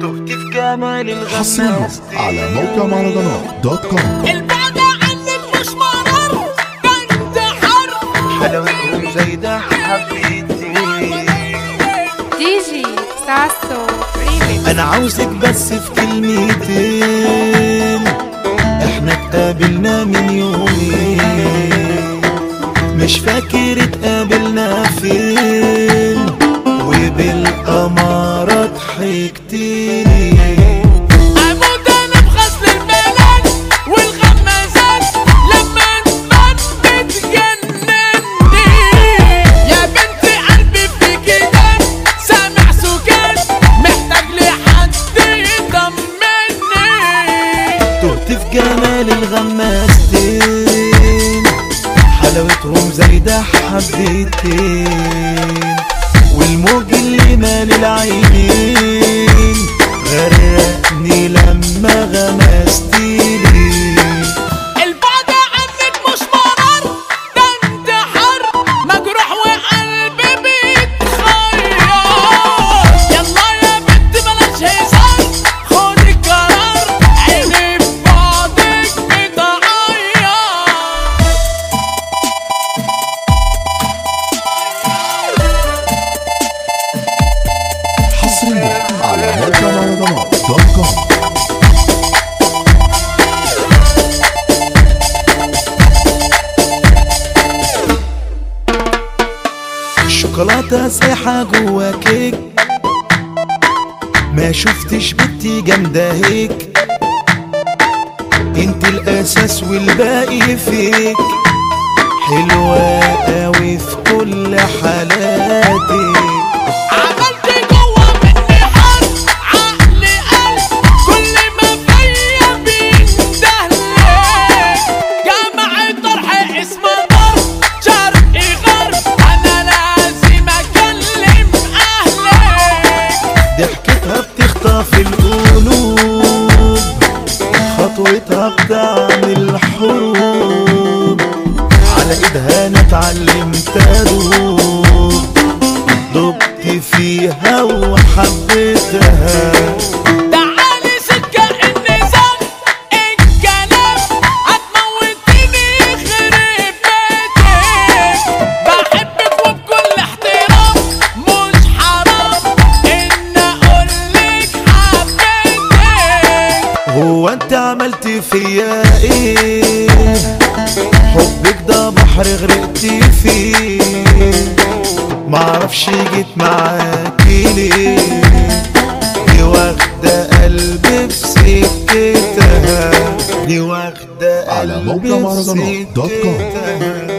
تهت في جمال حصريا الغماس على موقع مهرجانات دوت كوم البعد عنك مش مرار ده انت حر حلاوتهم زي ده حبيتي دي جي ساسو ريميكس انا عاوزك بس في كلمتين احنا اتقابلنا من يومين مش فاكر اتقابلنا فين وبالأمارة ضحكتيني اموت انا بغسل البلد والغمازات لما نبات بتجنني يا بنت قلبي في كده سامع سكان محتاج لحد يطمني تهت في جمال الغماستين حلاوتهم زي ده حبيتين والموج اللي مال العينين غرقني لما غمستيلي البعد عنك مش مرار ده انت حر مجروح وقلبي بيتخير يلا يا بنت بلاش هزار خد القرار عيني في بعدك بتعير حصريا على موقع مهرجانات دوت كوم الشوكولاتة سايحة جوا كيك ما شفتش بنتي جامدة هيك انت الاساس والباقي فيك حلوة قوي في كل حالاتك عملت جوا مني حد عقلي قلب كل ما فيا بيندهلك جمع طرح اسمه ضرب شرقي غرب انا لازم اكلم اهلك ضحكتها بتخطف القلوب خطوتها بتعمل حروب على ايدها انا اتعلمت ادوب دبت فيها وحبيتها تعالي سكة النظام الكلام هتموتني يخرب بيتك بحبك وبكل احترام مش حرام ان اقولك حبيتك هو انت عملت فيا ايه حبك ده بحر غرقت فيه معرفش جيت معاكي ليه دي واخدة قلبي في سكتها دي واخدة على موقع قلبي في مهرجانات دوت كوم. سكتها